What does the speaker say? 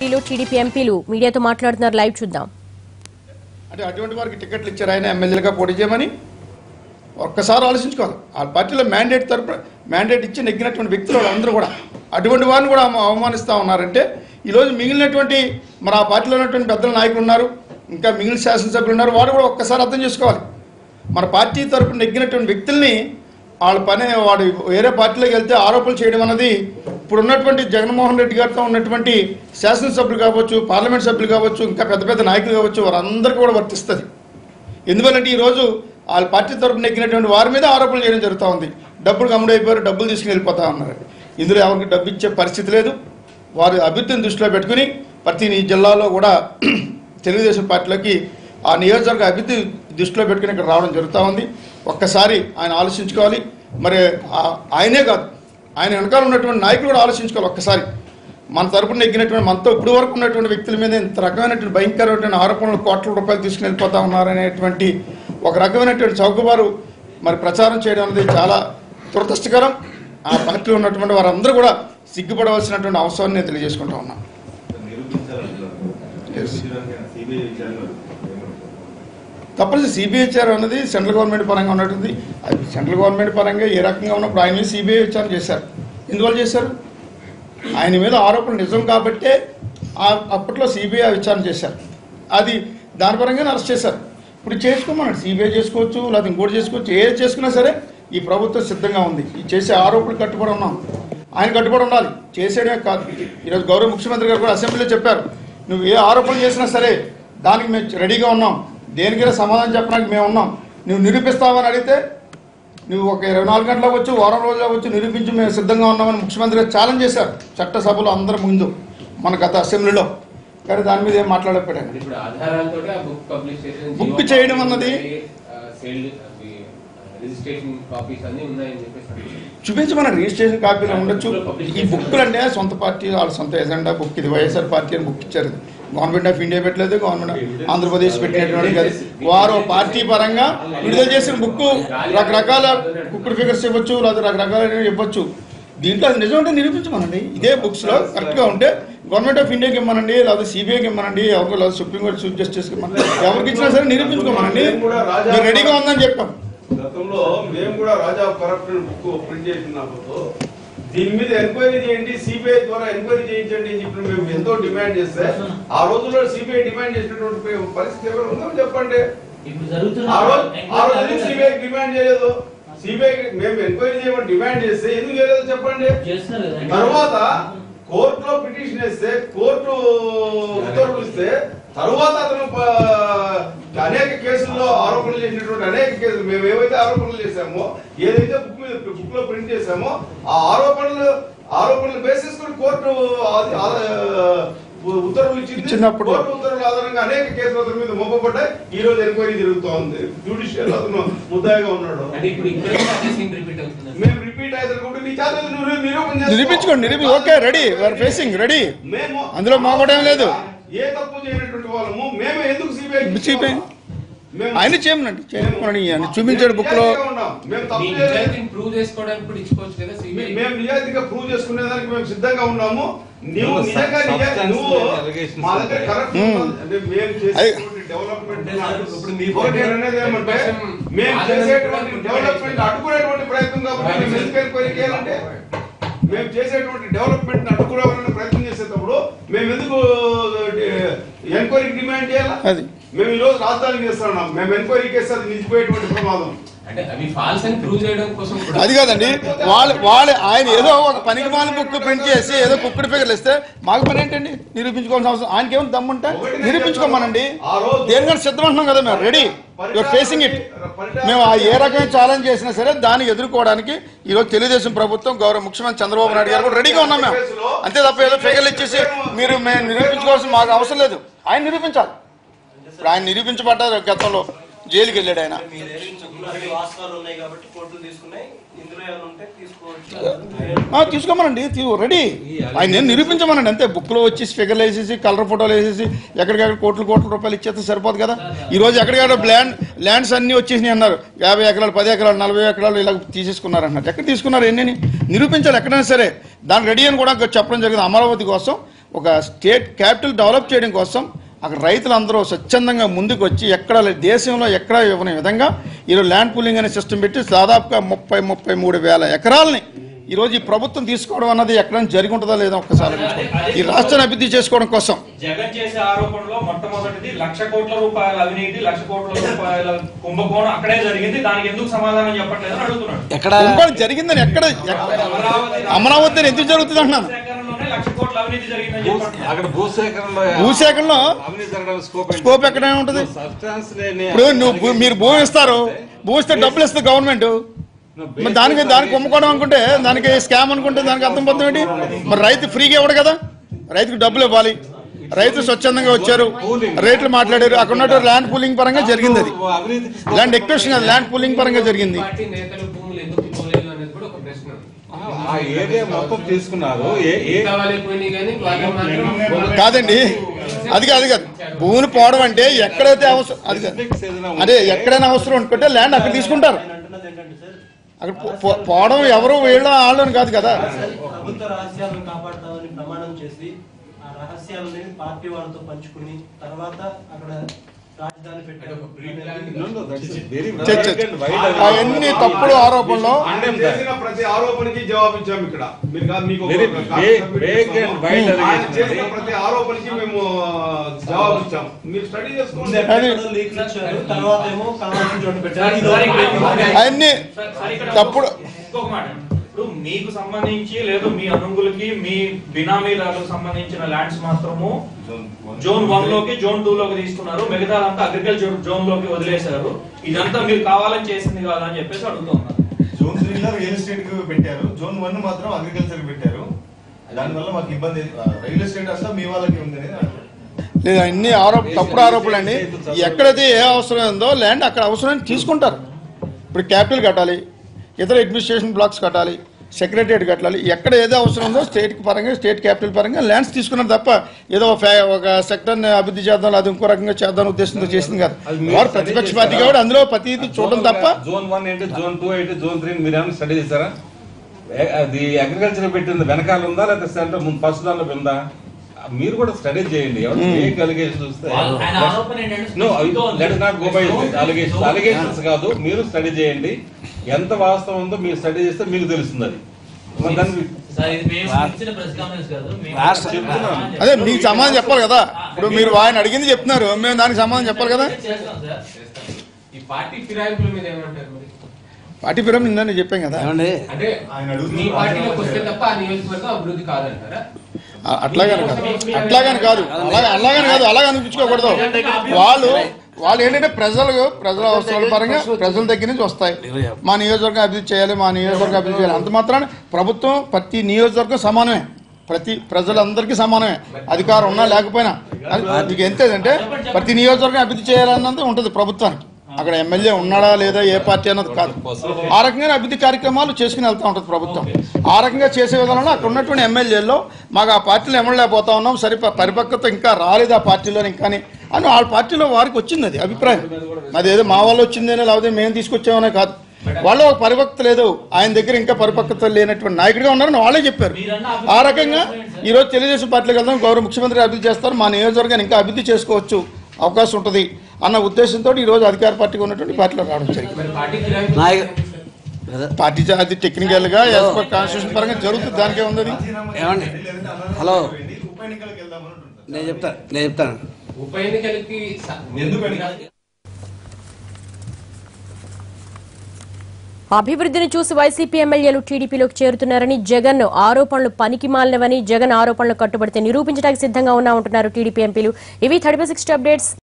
ఎంపీలు టీడీపీ ఎంపీలు మీడియాతో మాట్లాడుతున్నారు లైవ్ చూద్దాం అంటే అటువంటి వారికి టికెట్లు ఇచ్చారు ఆయన ఎమ్మెల్యేలుగా పోటీ చేయమని ఒక్కసారి ఆలోచించుకోవాలి ఆ పార్టీలో మ్యాండేట్ తరపు మ్యాండేట్ ఇచ్చి నెగ్గినటువంటి వ్యక్తులు అందరూ కూడా అటువంటి వారిని కూడా అవమా- అవమానిస్తూ ఉన్నారంటే ఈరోజు మిగిలినటువంటి మరి ఆ పార్టీలో ఉన్నటువంటి పెద్దల నాయకులు ఉన్నారు ఇంకా మిగిలిన శాసనసభ్యులు ఉన్నారు వారు కూడా ఒక్కసారి అర్థం చేసుకోవాలి మన పార్టీ తరపున నెగ్గినటువంటి వ్యక్తుల్ని వాళ్ళ పని వాడు వేరే పార్టీలోకి వెళ్తే ఆరోపణలు చేయడం అన్నది ఇప్పుడు ఉన్నటువంటి జగన్మోహన్ రెడ్డి గారితో ఉన్నటువంటి శాసనసభ్యులు కావచ్చు పార్లమెంట్ సభ్యులు కావచ్చు ఇంకా పెద్ద పెద్ద నాయకులు కావచ్చు వారందరికీ కూడా వర్తిస్తుంది ఎందువల్లంటే ఈరోజు వాళ్ళ పార్టీ తరపున నెగ్గినటువంటి వారి మీద ఆరోపణలు చేయడం జరుగుతూ ఉంది డబ్బులు కమ్ముడైపోయారు డబ్బులు తీసుకుని వెళ్ళిపోతా ఉన్నారు ఇందులో ఎవరికి డబ్బు ఇచ్చే పరిస్థితి లేదు వారి అభివృద్ధిని దృష్టిలో పెట్టుకుని ప్రతి నీ జిల్లాలో కూడా తెలుగుదేశం పార్టీలోకి ఆ నియోజకవర్గ అభివృద్ధి దృష్టిలో పెట్టుకుని ఇక్కడ రావడం జరుగుతూ ఉంది ఒక్కసారి ఆయన ఆలోచించుకోవాలి మరి ఆ- ఆయనే కాదు ఆయన వెనకాల ఉన్నటువంటి నాయకులు కూడా ఆలోచించుకోవాలి ఒక్కసారి మన తరపున నెగ్గినటువంటి మనతో ఇప్పుడు వరకు ఉన్నటువంటి వ్యక్తుల మీద ఇంత రకమైనటువంటి భయంకరమైనటువంటి ఆరోపణలు కోట్ల రూపాయలు తీసుకుని వెళ్ళిపోతా ఉన్నారనేటువంటి ఒక రకమైనటువంటి చౌకబారు మరి ప్రచారం చేయడం అనేది చాలా దురదృష్టకరం ఆ పార్టీలో ఉన్నటువంటి వారందరూ కూడా సిగ్గుపడవలసినటువంటి అవసరాన్ని నేను తెలియజేసుకుంటా ఉన్నాను సిబిఐ విచారణ తప్పనిసరి సిబిఐ విచారణ అనేది సెంట్రల్ గవర్నమెంట్ పరంగా ఉన్నటువంటి అది సెంట్రల్ గవర్నమెంట్ పరంగా ఏ రకంగా ఉన్నప్పుడు ఆయన మీద సిబిఐ విచారణ చేశారు ఎందువల్ల చేశారు ఆయన మీద ఆరోపణలు నిజం కాబట్టే ఆ- అప్పట్లో సిబిఐ విచారణ చేశారు అది దాని పరంగానే అరెస్ట్ చేశారు ఇప్పుడు చేసుకోమన్నాడు సిబిఐ చేసుకోవచ్చు లేదా ఇంకోటి చేసుకోవచ్చు ఏది చేసుకున్నా సరే ఈ ప్రభుత్వం సిద్ధంగా ఉంది ఈ చేసే ఆరోపణలు కట్టుబడి ఉన్నాం ఆయన కట్టుబడి ఉండాలి చేసేయడమే కాదు ఈరోజు గౌరవ ముఖ్యమంత్రి గారు కూడా అసెంబ్లీలో చెప్పారు నువ్వు ఏ ఆరోపణలు చేసినా సరే దానికి మేము రెడీగా ఉన్నాం దేనికైనా సమాధానం చెప్పడానికి మేము ఉన్నాం నువ్వు నిరూపిస్తావని అడిగితే నువ్వు ఒక ఇరవై నాలుగు గంటల వచ్చి వారం రోజులు వచ్చి నిరూపించి మేము సిద్ధంగా ఉన్నామని ముఖ్యమంత్రి గారు ఛాలెంజ్ చేశారు చట్టసభలో అందరి ముందు మన గత అసెంబ్లీలో కానీ దాని మీద ఏం మాట్లాడకపోయాడు అది ఇప్పుడు ఆధారాలతో ఆ బుక్ పబ్లిష్ చేసిన బుక్ చేయడం అన్నది సేల్ రిజిస్ట్రేషన్ కాపీస్ అన్ని ఉన్నాయని చెప్పేసి అంటున్నారు. చూపించి మన రిజిస్ట్రేషన్ కాపీలో ఉండొచ్చు ఈ బుక్లు అంటే సొంత పార్టీ వాళ్ళ సొంత ఎజెండా బుక్ ఇది వైఎస్ఆర్ పార్టీ అని బుక్ ఇచ్చారు గవర్నమెంట్ ఆఫ్ ఇండియా పెట్టలేదు గవర్నమెంట్ ఆఫ్ ఆంధ్రప్రదేశ్ పెట్టినటువంటి కాదు వారు పార్టీ పరంగా విడుదల చేసిన బుక్ రకరకాల కుక్కుడు ఫిగర్స్ ఇవ్వచ్చు లేదా రకరకాల ఇవ్వచ్చు దీంట్లో అది నిజం అంటే నిరూపించమనండి ఇదే బుక్స్లో కరెక్ట్గా ఉంటే గవర్నమెంట్ ఆఫ్ ఇండియాకి ఇమ్మనండి లేదా సిబిఐకి ఇమ్మనండి ఎవరికి లేదా సుప్రీంకోర్టు చీఫ్ జస్టిస్కి ఇమ్మనండి ఎవరికి ఇచ్చినా సరే నిరూపించుకోమనండి మేము రెడీగా ఉందని చెప్పాం గతంలో మేము కూడా రాజా కరప్షన్ బుక్ ప్రింట్ చేసినప్పుడు దీని మీద ఎంక్వైరీ చేయండి సిబిఐ ద్వారా ఎంక్వైరీ చేయించండి అని చెప్పి మేము ఎంతో డిమాండ్ చేస్తే ఆ రోజుల్లో సిబిఐ డిమాండ్ చేసినటువంటి పరిస్థితి ఎవరు ఉందో చెప్పండి ఇప్పుడు జరుగుతున్న ఆ రోజు ఆ రోజు ఎంక్వైరీ సిబిఐ డిమాండ్ చేయలేదు సిబిఐ మేము ఎంక్వైరీ చేయమని డిమాండ్ చేస్తే ఎందుకు చేయలేదు చెప్పండి చేస్తున్నారు కదా తర్వాత కోర్టులో పిటిషన్ వేస్తే కోర్టు ఉత్తర్వులు ఇస్తే తరువాత అతను ప- అనేక కేసుల్లో ఆరోపణలు చేసినటువంటి అనేక కేసులు మేము ఏవైతే ఆరోపణలు చేశామో ఏదైతే బుక్ మీద బుక్ లో ప్రింట్ చేశామో ఆ ఆరోపణలు ఆరోపణలు బేసిస్ కొని కోర్టు ఆది- ఆ- ఉత్తర్వులు ఇచ్చింది ఇచ్చినప్పుడు- కోర్టు ఉత్తర్వుల ఆధారంగా అనేక కేసులు అతని మీద మోపబడ్డాయి ఈ రోజు ఎంక్వైరీ జరుగుతోంది జ్యుడిషియల్ అతను ముద్దాయిగా ఉన్నాడు అంటే ఇప్పుడు ఇక్కడ కూడా అదే సీన్ రిపీట్ అవుతుంది మేము రిపీట్ అయితే కూడా నీ చేత నువ్వు నిరూపణ చేసుకో. నిరూపించుకోండి నిరూపి okay ready we're facing ready మేము అందులో మాట్లాడేం లేదు. ఏ తప్పు చేయనటువంటి వాళ్ళము మేము ఎందుకు సిబిఐ CBI? ఆయన చేయమనండి చేయమని ఆయన చూపించాడు బుక్ లో మేము మీ తప్పు చేయలేదు. నిజాయితీని ప్రూవ్ చేసుకోవడానికి కూడా ఇచ్చుకోవచ్చు కదా సిబిఐ మే- మేము నిజాయితీగా ప్రూవ్ చేసుకునే దానికి మేము సిద్ధంగా ఉన్నాము నువ్వు నువ్వు నిజంగా సబ్- నిజా- substance నువ్వు allegations మా దగ్గర ఉంటాయి. కరెక్ట్ మ్మ్. అంటే మేము చేసేటువంటి డెవలప్మెంట్ ఇప్పుడు మీ ఒకటి నేను అనేది ఏమంటే మేము చేసేటువంటి డెవలప్మెంట్ అడ్డుకునేటువంటి ప్రయత్నం కాబట్టి మేము ఎందుకు ఎంక్వైరీ చేయాలంటే మేము చేసేటువంటి డెవలప్మెంట్ అడ్డుకోవాలనే ప్రయత్నం చేసేటప్పుడు మేము ఎందుకు ఎంక్వైరీకి డిమాండ్ చేయాలా అది మేము ఈ రోజు రాజధానికి చేస్తున్నాం మేము ఎంక్వైరీకి వేస్తే అది నిలిచిపోయేటువంటి ప్రమాదం అంటే అవి ఫాల్స్ అని ప్రూవ్ చేయడం కోసం కూడా అది కాదండి వాళ్ళు వాళ్ళు ఆయన ఏదో ఒక పనికి మాల బుక్ ప్రింట్ చేసి ఏదో కుక్కడి ఫిగర్లు ఇస్తే మాకు పని ఏంటండి నిరూపించుకోవాల్సిన అవసరం ఆయనకి ఏమైనా దమ్ముంటే నిరూపించుకోమనండి దేనికైనా సిద్ధం అంటున్నాం కదా మేము రెడీ యువర్ ఫేసింగ్ ఇట్ మేము ఆ ఏ రకమైన ఛాలెంజ్ చేసినా సరే దాన్ని ఎదుర్కోవడానికి ఈరోజు తెలుగుదేశం ప్రభుత్వం గౌరవ ముఖ్యమంత్రి చంద్రబాబు నాయుడు గారు కూడా రెడీగా ఉన్నాం మేము అంతే తప్ప ఏదో ఫిగర్లు ఇచ్చేసి మీరు మేము నిరూపించుకోవాల్సిన మాకు అవసరం లేదు ఆయన నిరూపించాలి ఇప్పుడు ఆయన నిరూపించబడ్డారు గతంలో జైలుకి వెళ్ళాడు ఆయన మీ దగ్గర నుంచి ఉన్నటువంటి వాస్తవాలు ఉన్నాయి కాబట్టి కోర్టులు తీసుకున్నాయి ఇందులో ఏమైనా ఉంటే తీసుకోవచ్చు ఆ, తీసుకోమనండి తీ- రెడీ ఆయన నేను నిరూపించమనండి అంతే బుక్లో వచ్చి ఫిగర్లు వేసేసి కలర్ ఫోటోలు వేసేసి ఎక్కడికక్కడ కోట్ల కోట్ల రూపాయలు ఇచ్చేస్తే సరిపోదు కదా ఈ రోజు ఎక్కడికక్కడ ల్యాండ్ ల్యాండ్స్ అన్ని వచ్చేసినాయి అన్నారు యాభై ఎకరాలు పది ఎకరాలు నలభై ఎకరాలు ఇలా తీసేసుకున్నారు అన్నారు ఎక్కడ తీసుకున్నారు ఎన్ని నిరూపించాలి ఎక్కడైనా సరే దాని రెడీ అని కూడా చెప్పడం జరిగింది అమరావతి కోసం ఒక స్టేట్ క్యాపిటల్ డెవలప్ చేయడం కోసం అక్కడ రైతులందరూ స్వచ్ఛందంగా ముందుకు వచ్చి ఎక్కడ లే- దేశంలో ఎక్కడ ఇవ్వని విధంగా ఈరోజు ల్యాండ్ పూలింగ్ అనే సిస్టమ్ పెట్టి దాదాపుగా ముప్పై ముప్పై మూడు వేల ఎకరాలని ఈరోజు ఈ ప్రభుత్వం తీసుకోవడం అన్నది ఎక్కడైనా జరిగి ఉంటుందా లేదా ఒక్కసారి ఆలోచించుకోండి. ఈ రాష్ట్రాన్ని అభివృద్ధి చేసుకోవడం కోసం జగన్ చేసే ఆరోపణలో మొట్టమొదటిది లక్ష కోట్ల రూపాయల అవినీతి లక్ష కోట్ల రూపాయల కుంభకోణం అక్కడే జరిగింది దానికి ఎందుకు సమాధానం చెప్పట్లేదు అని అడుగుతున్నాడు ఎక్కడ కుంభకోణం జరిగిందని ఎక్కడ ఎక్కడ- అమరావతి అని ఎందుకు జరుగుతుంది అంటున్నాను సేకరణలోనే లక్ష కోట్ల అవినీతి జరిగిందని భూ- చెప్పంటున్నారు అక్కడ భూసేకరణలో భూసేకరణలో అవినీతి జరగడానికి స్కోప్ ఏంటి? స్కోప్ ఎక్కడ ఉంటుంది సబ్స్టాన్స్ లేని ఇప్పుడు నువ్వు భూ- మీరు భూమి ఇస్తారు భూమి ఇస్తే డబ్బులు ఇస్తుంది గవర్నమెంట్ మరి దానికి దానికి కుంభకోణం అనుకుంటే దానికి స్కామ్ అనుకుంటే దానికి అర్థం పొందం ఏంటి మరి రైతు ఫ్రీగా ఇవ్వడు కదా రైతుకు డబ్బులు ఇవ్వాలి రైతు స్వచ్ఛందంగా వచ్చారు రేట్లు మాట్లాడారు అక్కడ ఉన్నటువంటి ల్యాండ్ పూలింగ్ పరంగా జరిగింది అది అవినీతికి ల్యాండ్ ఎక్వేషన్ అది ల్యాండ్ పూలింగ్ పరంగా జరిగింది పార్టీ నేతలు భూములు ఎందుకు ఇవ్వలేదు అనేది కూడా ఒక ప్రశ్న ఆ ఏరియా మొత్తం తీసుకున్నారు ఏ ఏ కావాలి పోయినాయి కానీ వాళ్ళు మాత్రం కాదండి అది కాదు కాదు భూమిని పోవడం అంటే ఎక్కడైతే అవసరం అది కాదు specifics ఏదైనా ఉంటే అదే ఎక్కడైనా అవసరం అనుకుంటే ల్యాండ్ అక్కడ తీసుకుంటారు ఆయన అంటున్నది ఏంటంటే సార్ అక్కడ పో- పో- పోవడం ఎవరు వీళ్ళ వాళ్ళని కాదు కదా ప్రభుత్వ రహస్యాలను కాపాడతామని ప్రమాణం చేసి ఆ రహస్యాలని పార్టీ వాళ్ళతో పంచుకుని తర్వాత అక్కడ రాజధాని పెట్టారు No, no, that's a very చ- vague చ- and wide అవన్నీ తప్పుడు ఆరోపణలో ఆయన చేసిన ప్రతి ఆరోపణకి జవాబు ఇచ్చాం ఇక్కడ మీరు కాదు మీకు ఒక Very copy vague- submit vague చేస్తాము. and wide ఆయన allegation. చేసిన ప్రతి ఆరోపణకి మేము జవాబు ఇచ్చాం మీరు స్టడీ చేసుకోండి అది లీక్లు ఇచ్చారు తర్వాత ఏమో కావాల్సిన చోట పెట్టారు ఇది సార్, ఒక- ఇక్కడ- అవన్నీ సార్, సార్, ఇక్కడ తప్పుడు ఇంకొక మాట ఇప్పుడు మీకు సంబంధించి లేదు మీ అనుగులకి మీ బినామీదారులకు సంబంధించిన ల్యాండ్స్ మాత్రము జోన్ వన్ లోకి జోన్ టూ లోకి తీసుకున్నారు మిగతాదంతా అగ్రికల్చర్ జోన్ లోకి వదిలేశారు ఇదంతా మీరు కావాలని చేసింది కాదా అని చెప్పేసి అడుగుతున్నారు జోన్ త్రీ లో రియల్ ఎస్టేట్ కు పెట్టారు జోన్ వన్ మాత్రం అగ్రికల్చర్ కి పెట్టారు దానివల్ల మాకు ఇబ్బంది ఆ, రియల్ ఎస్టేట్ అంతా మీ వాళ్ళకి ఉంది అనేది నా- లేదా అన్ని ఆరోప తప్పుడు ఆరోపణలు అండి ఎక్కడైతే ఏ అవసరం ఉందో ల్యాండ్ అక్కడ అవసరాన్ని తీసుకుంటారు ఇప్పుడు క్యాపిటల్ కట్టాలి ఇతర అడ్మినిస్ట్రేషన్ బ్లాక్స్ కట్టాలి సెక్రటరియట్ కట్టాలి ఎక్కడ ఏదో అవసరం ఉందో స్టేట్ పరంగా స్టేట్ క్యాపిటల్ పరంగా ల్యాండ్స్ తీసుకున్నారు తప్ప ఏదో ఒక ఫ్యా- ఒక సెక్టర్ని అభివృద్ధి చేద్దాం అది ఇంకో రకంగా చేద్దాం ఉద్దేశంతో చేసింది కాదు వారు ప్రతిపక్ష పార్టీ కాబట్టి అందులో ప్రతిదీ చూడడం తప్ప జోన్ వన్ ఏంటి జోన్ టూ ఏంటి జోన్ త్రీ మీరు ఏమైనా స్టడీ చేశారా ఏ- అది అగ్రికల్చర్ పెట్టింది వెనకాల ఉందా లేకపోతే సెంటర్ ముందు ఫస్ట్ దానిలో ఉందా మీరు కూడా స్టడీ చేయండి ఎవరు ఫేక్ అలిగేషన్ చూస్తే ఆయన ఆరోపణ ఏంటంటే no let not go by allegations allegations కాదు మీరు స్టడీ చేయండి ఎంత వాస్తవం ఉందో మీరు స్టడీ చేస్తే మీకు తెలుస్తుంది అది మరి దాన్ని రాష్ట్ర చెప్తున్నాను అదే మీకు సమాధానం చెప్పాలి కదా ఇప్పుడు మీరు ఆయన అడిగింది చెప్తున్నారు మేము దానికి సమాధానం చెప్పాలి కదా ఈ పార్టీ ఫిరాయింపుల మీద ఏమంటారు మరి పార్టీ పిరం నిన్న చెప్పాం కదా ఏమండి అంటే ఆయన అడుగుతున్న మీ పార్టీలోకి వస్తే తప్ప ఆ నియోజకవర్గం అభివృద్ధి కాదంటారా ఆ- అట్లాగని కాదు అట్లాగని కాదు అలాగే అలాగని కాదు అలాగ అనిపించుకోకూడదు వాళ్ళు వాళ్ళు ఏంటంటే ప్రజలు ప్రజల అవసరాల పరంగా ప్రజల దగ్గర నుంచి వస్తాయి మా నియోజకవర్గం అభివృద్ధి చేయాలి మా నియోజకవర్గం అభివృద్ధి చేయాలి అంత మాత్రాన ప్రభుత్వం ప్రతి నియోజకవర్గం సమానమే ప్రతి ప్రజలందరికీ సమానమే అధికారం ఉన్నా లేకపోయినా అది మీకు ఎంత అంటే ప్రతి నియోజకవర్గం అభివృద్ధి చేయాలన్నది ఉంటుంది ప్రభుత్వానికి అక్కడ ఎమ్మెల్యే ఉన్నాడా లేదా ఏ పార్టీ అన్నది కాదు ఆ రకంగా అభివృద్ధి కార్యక్రమాలు చేసుకుని వెళ్తూ ఉంటుంది ప్రభుత్వం ఆ రకంగా చేసే విధానంలో అక్కడ ఉన్నటువంటి ఎమ్మెల్యేల్లో మాకు ఆ పార్టీలో ఎమ్మెల్యే ఉన్నాం సరి పరిపక్వత ఇంకా రాలేదు ఆ పార్టీలో ఇంకా అని అని వాళ్ళ పార్టీలో వారికి వచ్చింది అది అభిప్రాయం అది ఏదో మా వాళ్ళు వచ్చిందేనే లేకపోతే మేము తీసుకొచ్చామనే కాదు వాళ్ళు ఒక పరిపక్వత లేదు ఆయన దగ్గర ఇంకా పరిపక్వత లేనటువంటి నాయకుడిగా ఉన్నారని వాళ్ళే చెప్పారు ఆ రకంగా ఈరోజు తెలుగుదేశం పార్టీకి వెళ్దాం గౌరవ ముఖ్యమంత్రి అభివృద్ధి చేస్తారు మా నియోజకవర్గాన్ని ఇంకా అభివృద్ధి చేసుకోవచ్చు అవకాశం ఉంటుంది అన్న ఉద్దేశంతో ఈ రోజు అధికార పార్టీగా ఉన్నటువంటి పార్టీలో రావడం జరిగింది మరి పార్టీ ఫిరాయింపులు నాయక బ్రదర్, పార్టీ చ- అది టెక్నికల్ గా కాన్స్టిట్యూషన్ పరంగా జరుగుతుంది దానికే ఉంది అది. రాజీనామా ఏమండి? చేయండి, లేదంటే అన్నారు హలో. వెళ్ళి ఉప ఎన్నికలకు వెళ్దామని ఉంటుంది నేను చెప్తాను నేను చెప్తాను ఉప ఎన్నికలకి స- ఎందుకని అభివృద్ధిని చూసి వైసీపీ ఎమ్మెల్యేలు టీడీపీలోకి చేరుతున్నారని జగన్ ఆరోపణలు పనికి మాలినవని జగన్ ఆరోపణలు కట్టుబడితే నిరూపించడానికి సిద్ధంగా ఉన్నా ఉంటున్నారు టీడీపీ ఎంపీలు ఇవి థర్టీ సిక్స్ అప్డేట్స్